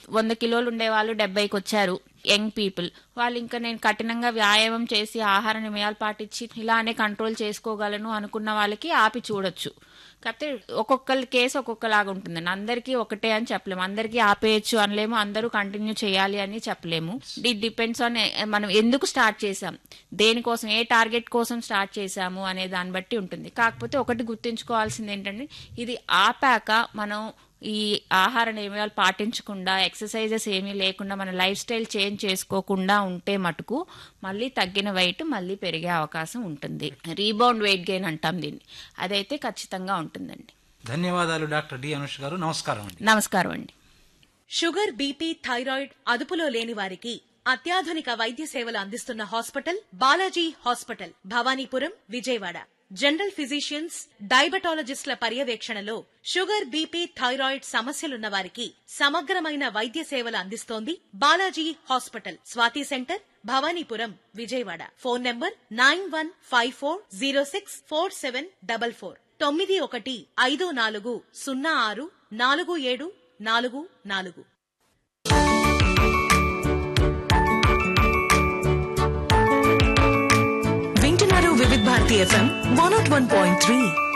వంద కిలోలు ఉండే వాళ్ళు డెబ్బైకి వచ్చారు యంగ్ పీపుల్ వాళ్ళు ఇంకా నేను కఠినంగా వ్యాయామం చేసి ఆహార నియమాలు పాటించి ఇలానే కంట్రోల్ చేసుకోగలను అనుకున్న వాళ్ళకి ఆపి చూడొచ్చు కాకపోతే ఒక్కొక్కరి కేసు ఒక్కొక్కలాగా ఉంటుందండి అందరికీ ఒకటే అని చెప్పలేము అందరికీ ఆపేయచ్చు అనలేము అందరూ కంటిన్యూ చేయాలి అని చెప్పలేము ఇట్ డిపెండ్స్ ఆన్ మనం ఎందుకు స్టార్ట్ చేసాం దేనికోసం ఏ టార్గెట్ కోసం స్టార్ట్ చేసాము అనే దాన్ని బట్టి ఉంటుంది కాకపోతే ఒకటి గుర్తుంచుకోవాల్సింది ఏంటంటే ఇది ఆపాక మనం ఈ ఆహార నియమాలు పాటించకుండా ఎక్సర్సైజెస్ ఏమీ లేకుండా మన లైఫ్ స్టైల్ చేంజ్ చేసుకోకుండా ఉంటే మటుకు మళ్ళీ తగ్గిన వెయిట్ మళ్ళీ పెరిగే అవకాశం ఉంటుంది రీబౌండ్ వెయిట్ గెయిన్ అంటాం దీన్ని అదైతే ఖచ్చితంగా ఉంటుందండి ధన్యవాదాలు డాక్టర్ డి అనుష్ గారు నమస్కారం అండి నమస్కారం అండి షుగర్ బీపీ థైరాయిడ్ అదుపులో లేని వారికి అత్యాధునిక వైద్య సేవలు అందిస్తున్న hospital Balaji hospital Bhavanipuram Vijayawada general physicians డయాబెటాలజిస్టుల పర్యవేక్షణలో షుగర్ బీపీ థైరాయిడ్ సమస్యలున్న వారికి సమగ్రమైన వైద్య సేవలు అందిస్తోంది Balaji hospital Swathi centre Bhavanipuram Vijayawada phone number nine one five four zero six four seven double four తొమ్మిది ఒకటి ఐదు నాలుగు సున్నా ఆరు నాలుగు ఏడు నాలుగు నాలుగు వింటున్నారు Vividh Bharati FM one nought one point three